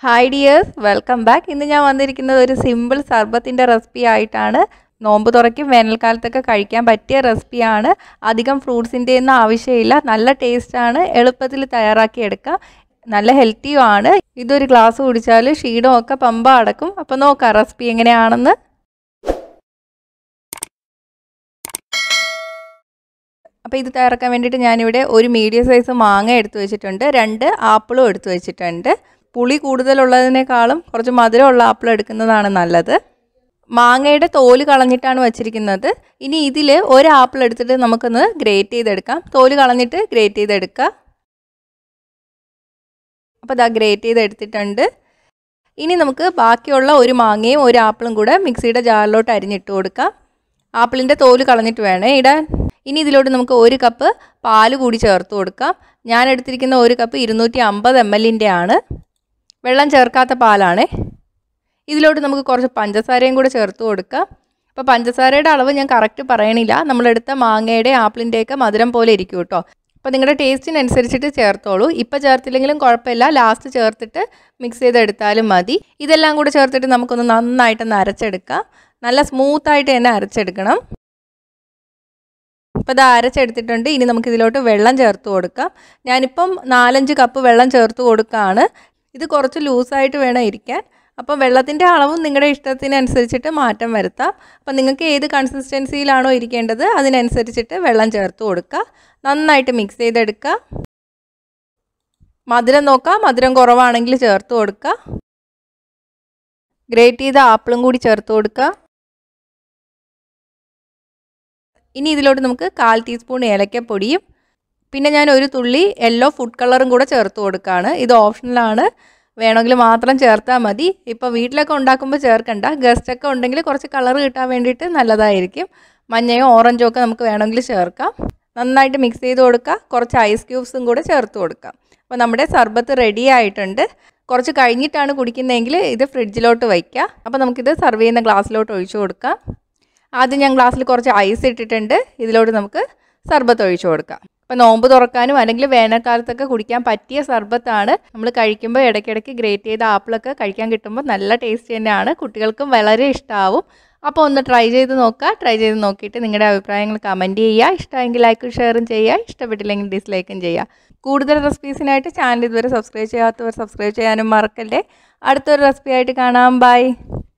hi dears welcome back ഇന്ന് ഞാൻ വന്നിരിക്കുന്നത് ഒരു സിമ്പിൾ സർബത്തിൻ്റെ റെസിപ്പി ആയിട്ടാണ് നോമ്പ് തുറയ്ക്കും വേനൽക്കാലത്തൊക്കെ കഴിക്കാൻ പറ്റിയ റെസിപ്പിയാണ് അധികം ഫ്രൂട്ട്സിൻ്റെ ഒന്നും ആവശ്യമില്ല നല്ല ടേസ്റ്റാണ് എളുപ്പത്തിൽ തയ്യാറാക്കി എടുക്കാം നല്ല ഹെൽത്തിയും ആണ് ഇതൊരു ഗ്ലാസ് കുടിച്ചാൽ ക്ഷീണമൊക്കെ പമ്പ അടക്കും അപ്പോൾ നോക്കാം റെസിപ്പി എങ്ങനെയാണെന്ന് അപ്പോൾ ഇത് തയ്യാറാക്കാൻ വേണ്ടിയിട്ട് ഞാനിവിടെ ഒരു മീഡിയം സൈസ് മാങ്ങ എടുത്തു വെച്ചിട്ടുണ്ട് രണ്ട് ആപ്പിളും എടുത്തു വെച്ചിട്ടുണ്ട് പുളി കൂടുതലുള്ളതിനേക്കാളും കുറച്ച് മധുരമുള്ള ആപ്പിൾ എടുക്കുന്നതാണ് നല്ലത് മാങ്ങയുടെ തോല് കളഞ്ഞിട്ടാണ് വച്ചിരിക്കുന്നത് ഇനി ഇതിൽ ഒരു ആപ്പിൾ എടുത്തിട്ട് നമുക്കൊന്ന് ഗ്രേറ്റ് ചെയ്തെടുക്കാം തോല് കളഞ്ഞിട്ട് ഗ്രേറ്റ് ചെയ്തെടുക്കുക അപ്പോൾ ഇതാ ഗ്രേറ്റ് ചെയ്തെടുത്തിട്ടുണ്ട് ഇനി നമുക്ക് ബാക്കിയുള്ള ഒരു മാങ്ങയും ഒരു ആപ്പിളും കൂടെ മിക്സിയുടെ ജാറിലോട്ട് അരിഞ്ഞിട്ട് കൊടുക്കാം ആപ്പിളിൻ്റെ തോല് കളഞ്ഞിട്ട് വേണേ ഇടാൻ ഇനി ഇതിലോട്ട് നമുക്ക് ഒരു കപ്പ് പാല് കൂടി ചേർത്ത് കൊടുക്കാം ഞാൻ എടുത്തിരിക്കുന്ന ഒരു കപ്പ് ഇരുന്നൂറ്റി അമ്പത് എം എല്ലിൻ്റെ ആണ് വെള്ളം ചേർക്കാത്ത പാലാണേ ഇതിലോട്ട് നമുക്ക് കുറച്ച് പഞ്ചസാരയും കൂടെ ചേർത്ത് കൊടുക്കാം അപ്പോൾ പഞ്ചസാരയുടെ അളവ് ഞാൻ കറക്റ്റ് പറയണില്ല നമ്മളെടുത്ത മാങ്ങയുടെ ആപ്പിളിൻ്റെയൊക്കെ മധുരം പോലെ ഇരിക്കും കേട്ടോ അപ്പോൾ നിങ്ങളുടെ ടേസ്റ്റിനനുസരിച്ചിട്ട് ചേർത്തോളൂ ഇപ്പോൾ ചേർത്തില്ലെങ്കിലും കുഴപ്പമില്ല ലാസ്റ്റ് ചേർത്തിട്ട് മിക്സ് ചെയ്തെടുത്താലും മതി ഇതെല്ലാം കൂടെ ചേർത്തിട്ട് നമുക്കൊന്ന് നന്നായിട്ടൊന്ന് അരച്ചെടുക്കാം നല്ല സ്മൂത്തായിട്ട് തന്നെ അരച്ചെടുക്കണം അപ്പോൾ ഇത് അരച്ചെടുത്തിട്ടുണ്ട് ഇനി നമുക്ക് ഇതിലോട്ട് വെള്ളം ചേർത്ത് കൊടുക്കാം ഞാനിപ്പം നാലഞ്ച് കപ്പ് വെള്ളം ചേർത്ത് കൊടുക്കുകയാണ് ഇത് കുറച്ച് ലൂസായിട്ട് വേണം ഇരിക്കാൻ അപ്പോൾ വെള്ളത്തിൻ്റെ അളവും നിങ്ങളുടെ ഇഷ്ടത്തിനനുസരിച്ചിട്ട് മാറ്റം വരുത്താം അപ്പോൾ നിങ്ങൾക്ക് ഏത് കൺസിസ്റ്റൻസിയിലാണോ ഇരിക്കേണ്ടത് അതിനനുസരിച്ചിട്ട് വെള്ളം ചേർത്ത് കൊടുക്കുക നന്നായിട്ട് മിക്സ് ചെയ്തെടുക്കുക മധുരം നോക്കാം മധുരം കുറവാണെങ്കിൽ ചേർത്ത് കൊടുക്കുക ഗ്രേറ്റ് ചെയ്ത ആപ്പിളും കൂടി ചേർത്ത് കൊടുക്കുക ഇനി ഇതിലോട്ട് നമുക്ക് കാൽ ടീസ്പൂൺ ഏലക്കപ്പൊടിയും പിന്നെ ഞാൻ ഒരു തുള്ളി യെല്ലോ ഫുഡ് കളറും കൂടെ ചേർത്ത് കൊടുക്കുകയാണ് ഇത് ഓപ്ഷണലാണ് വേണമെങ്കിൽ മാത്രം ചേർത്താൽ മതി ഇപ്പോൾ വീട്ടിലൊക്കെ ഉണ്ടാക്കുമ്പോൾ ചേർക്കണ്ട ഗസ്റ്റൊക്കെ ഉണ്ടെങ്കിൽ കുറച്ച് കളർ കിട്ടാൻ വേണ്ടിയിട്ട് നല്ലതായിരിക്കും മഞ്ഞയോ ഓറഞ്ചോ ഒക്കെ നമുക്ക് വേണമെങ്കിൽ ചേർക്കാം നന്നായിട്ട് മിക്സ് ചെയ്ത് കൊടുക്കുക കുറച്ച് ഐസ് ക്യൂബ്സും കൂടെ ചേർത്ത് കൊടുക്കാം അപ്പോൾ നമ്മുടെ സർബത്ത് റെഡി ആയിട്ടുണ്ട് കുറച്ച് കഴിഞ്ഞിട്ടാണ് കുടിക്കുന്നതെങ്കിൽ ഇത് ഫ്രിഡ്ജിലോട്ട് വയ്ക്കുക അപ്പോൾ നമുക്കിത് സെർവ് ചെയ്യുന്ന ഗ്ലാസ്സിലോട്ട് ഒഴിച്ചു കൊടുക്കാം ആദ്യം ഞാൻ ഗ്ലാസ്സിൽ കുറച്ച് ഐസ് ഇട്ടിട്ടുണ്ട് ഇതിലോട്ട് നമുക്ക് സർബത്ത് ഒഴിച്ചു കൊടുക്കാം അപ്പോൾ നോമ്പ് തുറക്കാനും അല്ലെങ്കിൽ വേനൽക്കാലത്തൊക്കെ കുടിക്കാൻ പറ്റിയ സർബത്താണ് നമ്മൾ കഴിക്കുമ്പോൾ ഇടയ്ക്കിടയ്ക്ക് ഗ്രേറ്റ് ചെയ്ത ആപ്പിളൊക്കെ കഴിക്കാൻ കിട്ടുമ്പോൾ നല്ല ടേസ്റ്റ് തന്നെയാണ് കുട്ടികൾക്കും വളരെ ഇഷ്ടമാവും അപ്പോൾ ഒന്ന് ട്രൈ ചെയ്ത് നോക്കുക ട്രൈ ചെയ്ത് നോക്കിയിട്ട് നിങ്ങളുടെ അഭിപ്രായങ്ങൾ കമൻറ്റ് ചെയ്യുക ഇഷ്ടമെങ്കിൽ ലൈക്കും ഷെയറും ചെയ്യുക ഇഷ്ടപ്പെട്ടില്ലെങ്കിൽ ഡിസ്ലൈക്കും ചെയ്യുക കൂടുതൽ റെസിപ്പീസിനായിട്ട് ചാനൽ ഇതുവരെ സബ്സ്ക്രൈബ് ചെയ്യാത്തവർ സബ്സ്ക്രൈബ് ചെയ്യാനും മറക്കല്ലേ അടുത്തൊരു റെസിപ്പി ആയിട്ട് കാണാം ബൈ